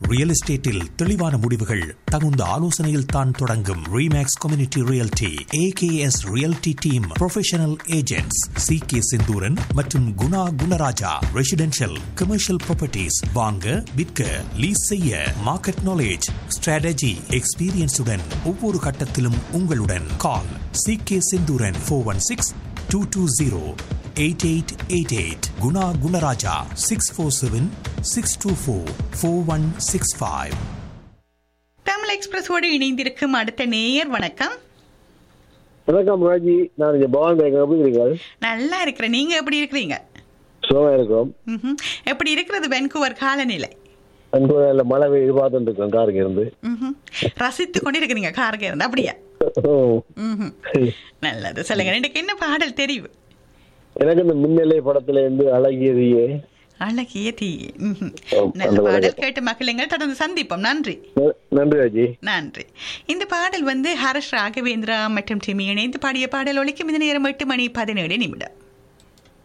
Real எஸ்டேட்டில் தெளிவான முடிவுகள் தகுந்த ஆலோசனையில் தான் தொடங்கும் Remax community realty AKS realty team professional agents C K Senthooran மற்றும் Guna Gunaraja residential commercial properties வாங்க விற்க லீஸ் செய்ய மார்க்கெட் நாலேஜ் ஸ்ட்ராட்டஜி எக்ஸ்பீரியன்ஸுடன் ஒவ்வொரு கட்டத்திலும் உங்களுடன் call C K Senthooran four one six two two zero eight eight eight eight Guna Gunaraja six four seven six two four four one six five Tamil எக்ஸ்பிரஸோடு இணைந்திருக்கும் அடுத்த நேயர் வணக்கம் வணக்கம் ராஜி நான் இங்க பவான் பேங்க எப்படி இருக்கீங்க நல்லா இருக்கிறேன் நீங்க எப்படி இருக்கிறீங்க சுகமா இருக்கிறோம் ம்ஹும். எப்படி இருக்கிறது வென்கூவர் காலநிலை அன்பு நல்ல மழை பெய்யுது பார்த்துட்டு இருக்கோம் காருக்கு இருந்து ம்ஹும். ரசித்து கொண்டு இருக்கிறீங்க காருக்கு இருந்து அப்படியா ஓ. ம்ஹும். நல்லது சொல்லுங்க எனக்கு என்ன பாடல் தெரியும் எனக்கு இந்த மின்னலை படத்துல இருந்து அழகியதையே அழகிய தீ ம்ஹும். ஓ, நல்ல அந்த பாடல் பாடல். கேட்டு மகிழுங்கள் தொடர்ந்து சந்திப்போம் நன்றி ந- நன்றி ராஜி நன்றி இந்த பாடல் வந்து ஹர்ஷ் ராகவேந்திரா மற்றும் டிமி இணைந்து பாடிய பாடல் ஒலிக்கும் இந்த நேரம் எட்டு மணி பதினேழு நிமிடம்